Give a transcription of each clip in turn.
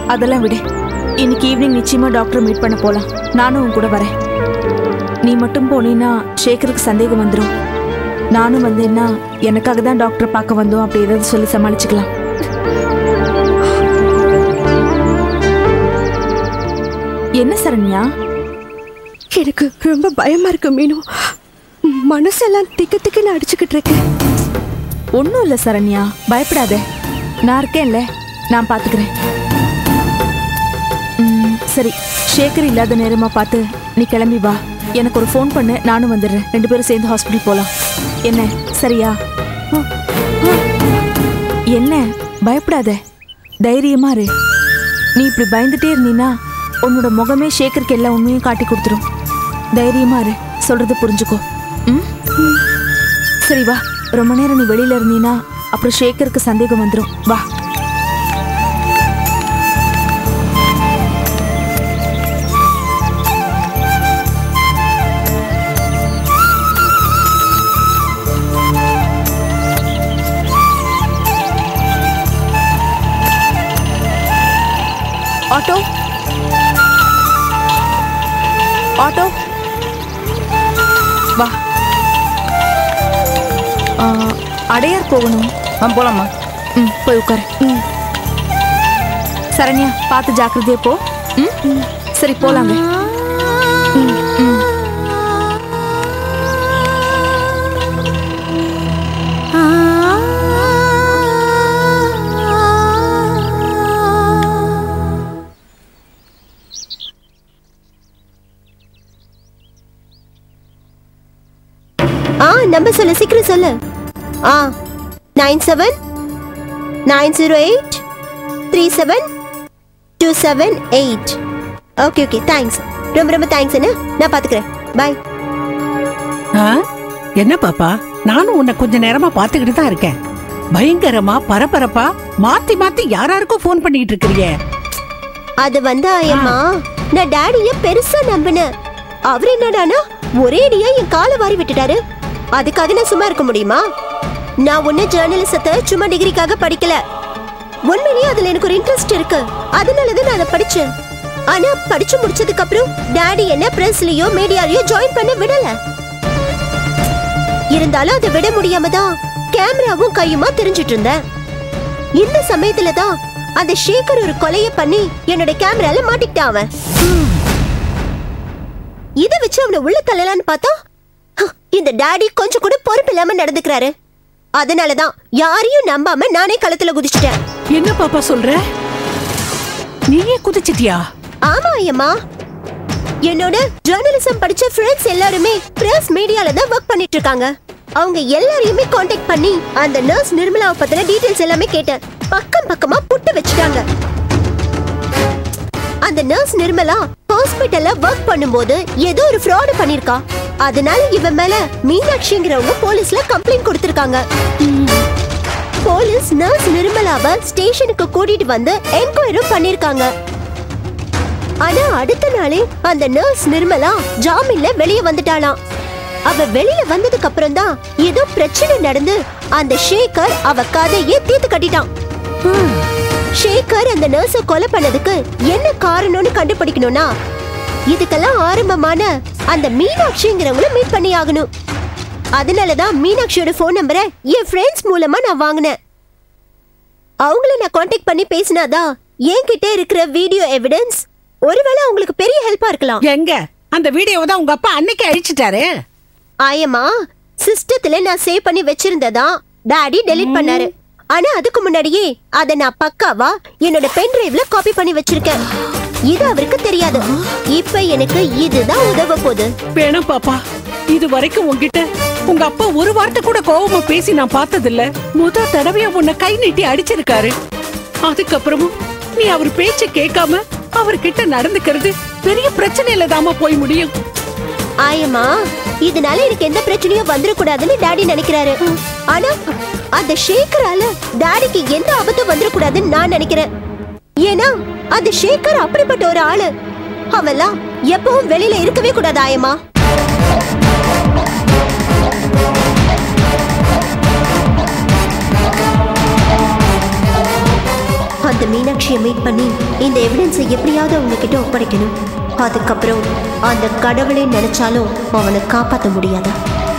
அதெல்லாம் விடு இன்னைக்கு ஈவினிங் நிச்சயமா டாக்டர் மீட் பண்ண போலாம் நானும் உன் கூட வரேன் நீ மட்டும் போனீன்னா சேகருக்கு சந்தேகம் வந்துடும் நானும் வந்தேன்னா எனக்காக தான் டாக்டர் பார்க்க வந்தோம் அப்படி ஏதாவது சொல்லி சமாளிச்சுக்கலாம் என்ன சரண்யா எனக்கு ரொம்ப பயமா இருக்கு மீனு மனசெல்லாம் திக்கு திக்குன்னு அடிச்சுக்கிட்டு இருக்கு ஒன்றும் இல்லை சரண்யா பயப்படாத நான் இருக்கேன்ல நான் பார்த்துக்கிறேன் ம், சரி சேகர் இல்லாத நேரமா பார்த்து நீ கிளம்பி வா எனக்கு ஒரு ஃபோன் பண்ணு நானும் வந்துடுறேன் ரெண்டு பேரும் சேர்ந்து ஹாஸ்பிட்டல் போகலாம் என்ன சரியா ஆ, ஆ. என்ன பயப்படாத தைரியமா இரு நீ இப்படி பயந்துட்டே இருந்தீன்னா உன்னோட முகமே சேகருக்கு எல்லா உண்மையும் காட்டி கொடுத்துரும் தைரியமா இரு சொல்றது புரிஞ்சுக்கோ ம் சரி வா ரொம்ப நேரம் நீ வெளியில இருந்தீனா அப்புறம் சேகருக்கு சந்தேகம் வந்துடும் வா ஆட்டோ ஆட்டோ வா ஆ, அடையார் போகணும் ஆ போலாமா ம் போய் உட்காரு ம் சரண்யா பார்த்து ஜாக்கிரதையா போ ம் சரி போலாங்க ம், ம். ஆ நம்பர் சொல்லு சீக்கிரம் சொல்லு ஆ nine seven nine zero eight three seven two seven eight okay okay thanks ரொம்ப ரொம்ப தேங்க்ஸ் என்ன நான் பார்த்துக்கிறேன் பாய் ஆ? என்ன பாப்பா நானும் உன்னை கொஞ்ச நேரமா பாத்துக்கிட்டு தான் இருக்கேன் பயங்கரமா பரபரப்பா மாத்தி மாத்தி யாராருக்கும் ஃபோன் பண்ணிட்டு இருக்கிறியே அது வந்து ஆயம்மா நான் டாடிய பெருசா நம்பினேன் அவர் என்னடானா ஒரேடியா என் காலை வாரி விட்டுட்டாரு அதுக்காக நான் சும்மா இருக்க முடியுமா நான் ஒண்ணு ஜேர்னலிசத்தை சும்மா டிகிரிக்காக படிக்கல உண்மையிலேயே அதுல எனக்கு ஒரு இன்ட்ரெஸ்ட் இருக்கு அதனாலதான் நான் அதை படிச்சேன் ஆனா படிச்சு முடிச்சதுக்கு அப்புறம் டாடி என்ன பிரஸ்லயோ மீடியாலயோ ஜாயின் பண்ண விடல இருந்தாலும் அதை விட முடியாம தான் கேமராவும் கையுமா தெரிஞ்சிட்டு இருந்தேன் இந்த சமயத்துல தான் அந்த ஷேகர் ஒரு கொலைய பண்ணி என்னோட கேமரால மாட்டிக்கிட்டான் அவன் இத வச்சு அவனை உள்ள தள்ளலான்னு பார்த்தா ஹ, இந்த டாடி கொஞ்சம் கூட பொறுப்பு இல்லாம நடந்துக்கிறாரு அதனாலதான் யாரையும் நம்பாம நானே களத்துல குதிச்சிட்டேன் என்ன பாப்பா சொல்ற நீயே குதிச்சிட்டியா ஆமா ஐயம்மா என்னோட ஜேர்னலிசம் படிச்ச ஃப்ரெண்ட்ஸ் எல்லாருமே பிரஸ் மீடியால தான் ஒர்க் பண்ணிட்டு இருக்காங்க அவங்க எல்லாரையுமே காண்டாக்ட் பண்ணி அந்த நர்ஸ் நிர்மலாவை பத்தின டீடைல்ஸ் எல்லாமே கேட்டேன் பக்கம் பக்கமா புட்டு வச்சுட்டாங்க அந்த நர்ஸ் நிர்மலா ஹாஸ்பிட்டல்ல ஒர்க் பண்ணும்போது ஏதோ ஒரு ஃப்ராட் பண்ணிருக்கா அதனால இவன் மேல மீனாட்சிங்கிறவங்க போலீஸ்ல கம்ப்ளைண்ட் கொடுத்திருக்காங்க போலீஸ் நர்ஸ் நிர்மலாவை ஸ்டேஷனுக்கு கூட்டிட்டு வந்து என்கொயரும் பண்ணிருக்காங்க ஆனா அடுத்த நாளே அந்த நர்ஸ் நிர்மலா ஜாமீன்ல வெளிய வந்துட்டாளாம் அவ வெளியில வந்ததுக்கு அப்புறம் தான் ஏதோ பிரச்சனை நடந்து அந்த ஷேகர் அவ கதையே தீர்த்து கட்டிட்டான் ஷேகர் அந்த நர்ஸ கொலை பண்ணதுக்கு என்ன காரணம்னு கண்டுபிடிக்கணும்னா இதுக்கெல்லாம் ஆரம்பமான அந்த மீனாட்சிங்கிறவங்கள மீட் பண்ணி ஆகணும் அதனாலதான் மீனாட்சியோட ஃபோன் நம்பரை என் ஃப்ரெண்ட்ஸ் மூலமா நான் வாங்கினேன் அவங்கள நான் காண்டாக்ட் பண்ணி பேசினாதான் என்கிட்ட இருக்கிற வீடியோ எவிடன்ஸ் ஒருவேளை அவங்களுக்கு பெரிய ஹெல்ப்பா இருக்கலாம் எங்க அந்த வீடியோவை தான் உங்க அப்பா அன்னைக்கு அழிச்சிட்டாரு ஆயம்மா சிஸ்டத்துல நான் சேவ் பண்ணி வச்சிருந்ததா டாடி டெலீட் பண்ணாரு ஆனா அதுக்கு முன்னாடியே அத நான் பக்காவா என்னோட பென் டிரைவ்ல காப்பி பண்ணி வச்சிருக்கேன் இது அவருக்கு தெரியாது இப்ப எனக்கு இதுதான் உதவ போகுது வேணாம் பாப்பா இது வரைக்கும் உன்கிட்ட உங்க அப்பா ஒரு வார்த்தை கூட கோவமா பேசி நான் பார்த்ததில்ல முத தடவையா உன்னை கை நீட்டி அடிச்சிருக்காரு அதுக்கப்புறமும் நீ அவர் பேச்ச கேட்காம அவர்கிட்ட நடந்துக்கிறது பெரிய பிரச்சனையில தாமா போய் முடியும் ஆயம்மா இதனால எனக்கு எந்த பிரச்சனையும் வந்துடக்கூடாதுன்னு டாடி நினைக்கிறாரு ஆனா அந்த ஷேக்கரால டாடிக்கு எந்த ஆபத்தும் வந்துடக்கூடாதுன்னு நான் நினைக்கிறேன் ஏன்னா அந்த ஷேக்கர் அப்படிப்பட்ட ஒரு ஆளு அவெல்லாம் எப்பவும் வெளியில இருக்கவே கூடாது ஆயம்மா அந்த மீனாட்சி மீனாட்சியை மீட் பண்ணி இந்த எவிடன்ஸை எப்படியாவது அவங்க கிட்ட ஒப்படைக்கணும் அதுக்கப்புறம் அந்த கடவுளே நினைச்சாலும் அவனை காப்பாற்ற முடியாதா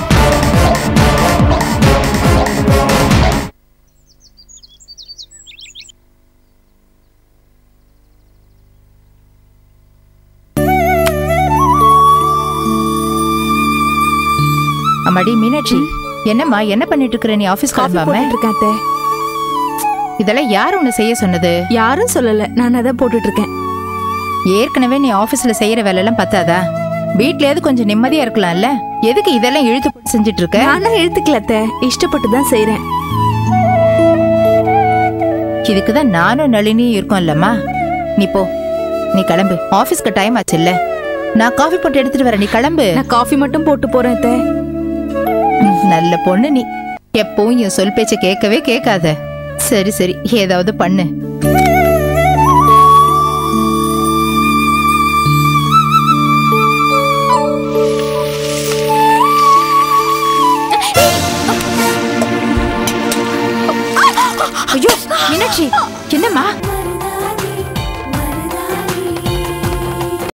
அம்மாடி மீனாட்சி என்னம்மா என்ன பண்ணிட்டு இருக்கிற நீ ஆபீஸ் காஃபி கிளம்பாம போட்டுட்டு இருக்கேன் அத்தை இதெல்லாம் யார் உன்னை செய்ய சொன்னது யாரும் சொல்லல நான் அதான் போட்டுட்டு இருக்கேன் ஏற்கனவே நீ ஆபீஸ்ல செய்யற வேலையெல்லாம் பத்தாதா வீட்லயாவது கொஞ்சம் நிம்மதியா இருக்கலாம்ல எதுக்கு இதெல்லாம் இழுத்து போட்டு செஞ்சுட்டு இருக்க நானா எழுத்துக்கல அத்தை இஷ்டப்பட்டு தான் செய்றேன் இதுக்கு தான் நானும் நளினியும் இருக்கோம் இல்லம்மா நீ போ நீ கிளம்பு ஆபீஸ்க்கு டைம் ஆச்சுல்ல நான் காஃபி போட்டு எடுத்துட்டு வரேன் நீ கிளம்பு நான் காஃபி மட்டும் போட்டு போறேன் அத்தை ம், நல்ல பொண்ணு நீ எப்பவும் என் சொல் பேச்ச கேட்கவே கேட்காத சரி சரி ஏதாவது பண்ணு ஐயோ மீனாட்சி என்னம்மா